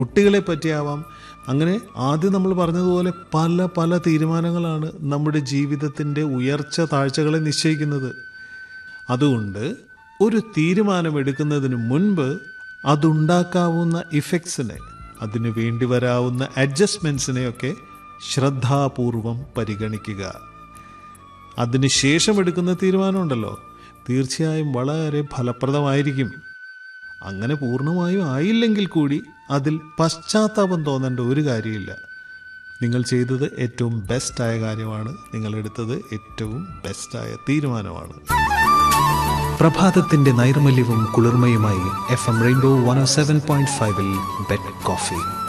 കുട്ടികളെ പറ്റിയാവാം അങ്ങനെ ആദ്യം നമ്മൾ പറഞ്ഞതുപോലെ പല പല തീരുമാനങ്ങളാണ് നമ്മുടെ ജീവിതത്തിൻ്റെ ഉയർച്ച താഴ്ചകളെ നിശ്ചയിക്കുന്നത് അതുകൊണ്ട് ഒരു തീരുമാനമെടുക്കുന്നതിന് മുൻപ് അതുണ്ടാക്കാവുന്ന ഇഫക്ട്സിനെ അതിന് വേണ്ടി വരാവുന്ന അഡ്ജസ്റ്റ്മെൻറ്റ്സിനെയൊക്കെ ശ്രദ്ധാപൂർവം പരിഗണിക്കുക അതിനുശേഷം എടുക്കുന്ന തീരുമാനമുണ്ടല്ലോ തീർച്ചയായും വളരെ ഫലപ്രദമായിരിക്കും അങ്ങനെ പൂർണ്ണമായും ആയില്ലെങ്കിൽ കൂടി അതിൽ പശ്ചാത്താപം തോന്നേണ്ട ഒരു കാര്യമില്ല നിങ്ങൾ ചെയ്തത് ഏറ്റവും ബെസ്റ്റായ കാര്യമാണ് നിങ്ങൾ എടുത്തത് ഏറ്റവും ബെസ്റ്റായ തീരുമാനമാണ് പ്രഭാതത്തിന്റെ നൈർമല്യവും കുളിർമയുമായി F M rainbow one seven point ഫൈവിൽ ബെഡ് കോഫി